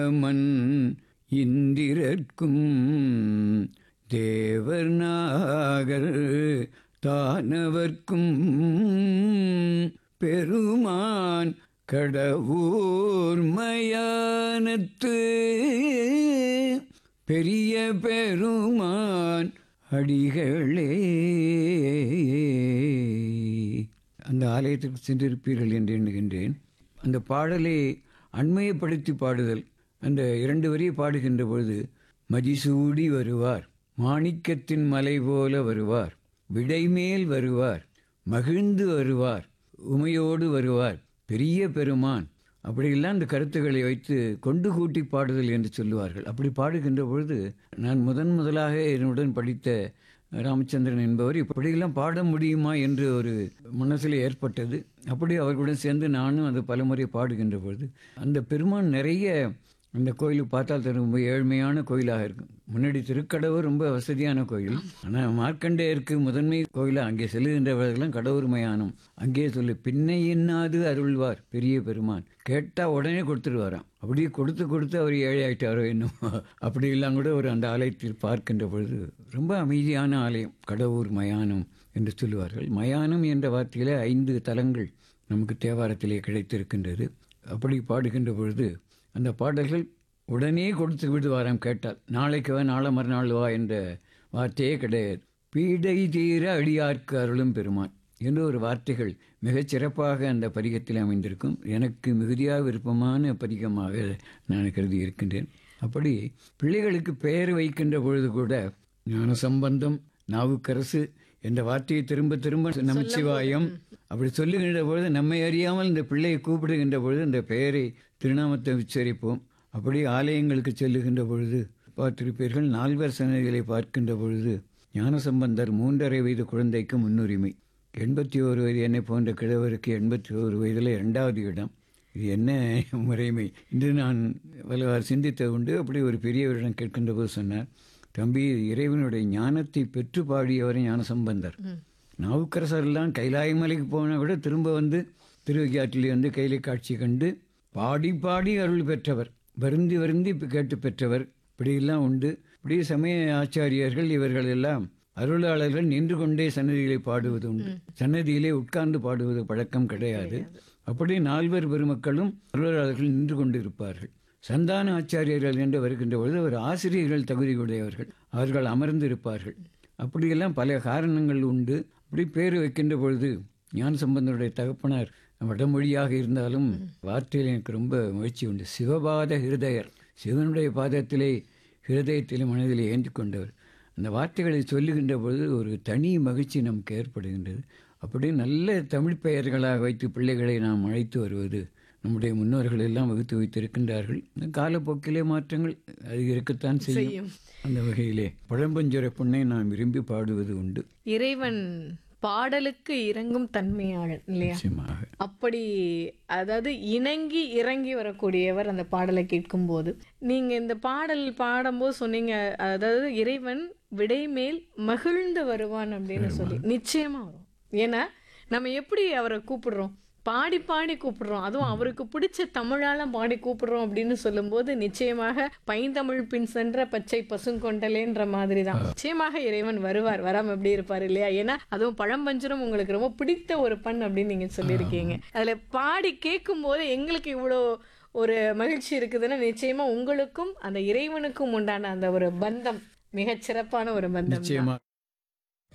மன் இந்திரர்க்கும் தேவர் நாகர் தானவர்க்கும் பெருமான் கடவுர் மயானத்து பெரிய பெருமான் அடிகளே அந்த ஆலயத்திற்கு சென்றிருப்பீர்கள் என்று எண்ணுகின்றேன் அந்த பாடலை அண்மையப்படுத்தி பாடுதல் அந்த இரண்டு வரியை பாடுகின்ற பொழுது மதிசூடி வருவார் மாணிக்கத்தின் மலை போல வருவார் விடைமேல் வருவார் மகிழ்ந்து வருவார் உமையோடு வருவார் பெரிய பெருமான் அப்படியெல்லாம் அந்த கருத்துக்களை வைத்து கொண்டு கூட்டி பாடுதல் என்று சொல்லுவார்கள் அப்படி பாடுகின்ற பொழுது நான் முதன் முதலாக என்னுடன் படித்த ராமச்சந்திரன் என்பவர் இப்படியெல்லாம் பாட முடியுமா என்று ஒரு மனசில் ஏற்பட்டது அப்படி அவர்களுடன் சேர்ந்து நானும் அது பலமுறை பாடுகின்ற பொழுது அந்த பெருமான் நிறைய அந்த கோயிலுக்கு பார்த்தால் தெரியும் ரொம்ப ஏழ்மையான கோயிலாக இருக்கும் முன்னாடி திருக்கடவுர் ரொம்ப வசதியான கோயில் ஆனால் மார்க்கண்டேயருக்கு முதன்மை கோயிலாக அங்கே செல்லுகின்றவர்களெல்லாம் கடவுர் மயானம் அங்கே சொல்லு பின்னை என்னாது அருள்வார் பெரிய பெருமான் கேட்டால் உடனே கொடுத்துருவாராம் அப்படியே கொடுத்து கொடுத்து அவர் ஏழை ஆயிட்டாரோ இன்னும் அப்படி எல்லாம் கூட ஒரு அந்த ஆலயத்தில் பார்க்கின்ற பொழுது ரொம்ப அமைதியான ஆலயம் கடவுர் மயானம் என்று சொல்லுவார்கள் மயானம் என்ற வார்த்தையிலே ஐந்து தலங்கள் நமக்கு தேவாரத்திலே கிடைத்திருக்கின்றது அப்படி பாடுகின்ற பொழுது அந்த பாடல்கள் உடனே கொடுத்து விடுவாராம் கேட்டால் நாளைக்கு வா நாளை மறுநாள் வா என்ற வார்த்தையே கிடையாது பீடை தீர அடியார்க்கு அருளும் பெருமான் என்று ஒரு வார்த்தைகள் மிகச் சிறப்பாக அந்த பதிகத்தில் அமைந்திருக்கும் எனக்கு மிகுதியாக விருப்பமான பதிகமாக நான் கருதி இருக்கின்றேன் அப்படி பிள்ளைகளுக்கு பெயர் வைக்கின்ற பொழுது கூட ஞான சம்பந்தம் நாவுக்கரசு என்ற வார்த்தையை திரும்ப திரும்ப நமச்சிவாயம் அப்படி சொல்லுகின்ற பொழுது நம்மை அறியாமல் இந்த பிள்ளையை கூப்பிடுகின்ற பொழுது இந்த பெயரை திருநாமத்தை உச்சரிப்போம் அப்படி ஆலயங்களுக்கு செல்லுகின்ற பொழுது பார்த்திருப்பீர்கள் நால்வர் சன்னதிகளை பார்க்கின்ற பொழுது ஞானசம்பந்தர் மூன்றரை வயது குழந்தைக்கு முன்னுரிமை எண்பத்தி ஓரு வயது என்னை போன்ற கிழவருக்கு எண்பத்தி ஓரு வயதில் இரண்டாவது இடம் இது என்ன முறைமை இன்று நான் வலுவார் சிந்தித்த உண்டு அப்படி ஒரு பெரியவரிடம் கேட்கின்ற போது சொன்னார் தம்பி இறைவனுடைய ஞானத்தை பெற்று பாடியவர் ஞானசம்பந்தர் நாவுக்கரசர்லாம் கைலாய மலைக்கு போனால் கூட திரும்ப வந்து திருவகியாற்றிலே வந்து கைலை காட்சி கண்டு பாடி பாடி அருள் பெற்றவர் வருந்தி வருந்தி கேட்டு பெற்றவர் இப்படியெல்லாம் உண்டு இப்படி சமய ஆச்சாரியர்கள் இவர்கள் எல்லாம் அருளாளர்கள் நின்று கொண்டே சன்னதிகளை பாடுவது உண்டு சன்னதியிலே உட்கார்ந்து பாடுவது பழக்கம் கிடையாது அப்படி நால்வர் பெருமக்களும் அருளாளர்கள் நின்று கொண்டு இருப்பார்கள் சந்தான ஆச்சாரியர்கள் என்று வருகின்ற பொழுது அவர் ஆசிரியர்கள் தகுதியுடையவர்கள் அவர்கள் அமர்ந்து இருப்பார்கள் அப்படியெல்லாம் பல காரணங்கள் உண்டு அப்படி பேர் வைக்கின்ற பொழுது ஞான சம்பந்தனுடைய தகப்பனார் வடமொழியாக இருந்தாலும் வார்த்தையில் எனக்கு ரொம்ப மகிழ்ச்சி உண்டு சிவபாத ஹிருதயர் சிவனுடைய பாதத்திலே ஹிருதயத்திலே மனதிலே ஏந்தி கொண்டவர் அந்த வார்த்தைகளை சொல்லுகின்ற பொழுது ஒரு தனி மகிழ்ச்சி நமக்கு ஏற்படுகின்றது அப்படி நல்ல தமிழ் பெயர்களாக வைத்து பிள்ளைகளை நாம் அழைத்து வருவது நம்முடைய முன்னோர்கள் எல்லாம் வகுத்து வைத்திருக்கின்றார்கள் காலப்போக்கிலே மாற்றங்கள் அது இருக்கத்தான் செய்யும் அந்த வகையிலே பழம்பஞ்சுர பொண்ணை நாம் விரும்பி பாடுவது உண்டு இறைவன் பாடலுக்கு இறங்கும் தன்மையாளன் இல்லையா நிச்சயமாக அப்படி அதாவது இணங்கி இறங்கி வரக்கூடியவர் அந்த பாடலை கேட்கும்போது நீங்க இந்த பாடல் பாடும்போது சொன்னீங்க அதாவது இறைவன் விடைமேல் மகிழ்ந்து வருவான் அப்படின்னு சொல்லி நிச்சயமா வரும் ஏன்னா நம்ம எப்படி அவரை கூப்பிடுறோம் பாடி பாடி கூப்பிடுறோம் அதுவும் அவருக்கு பிடிச்ச தமிழால பாடி கூப்பிடுறோம் அப்படின்னு சொல்லும்போது நிச்சயமாக பைந்தமிழ் பின் சென்ற பச்சை பசுங்கொண்டலேன்ற மாதிரி தான் நிச்சயமாக இறைவன் வருவார் வராம எப்படி இருப்பார் இல்லையா ஏன்னா அதுவும் பழம்பஞ்சரம் உங்களுக்கு ரொம்ப பிடித்த ஒரு பண் அப்படின்னு நீங்க சொல்லியிருக்கீங்க அதுல பாடி கேட்கும் போது எங்களுக்கு இவ்வளோ ஒரு மகிழ்ச்சி இருக்குதுன்னா நிச்சயமா உங்களுக்கும் அந்த இறைவனுக்கும் உண்டான அந்த ஒரு பந்தம் மிகச்சிறப்பான ஒரு பந்தம் தான். நிச்சயமா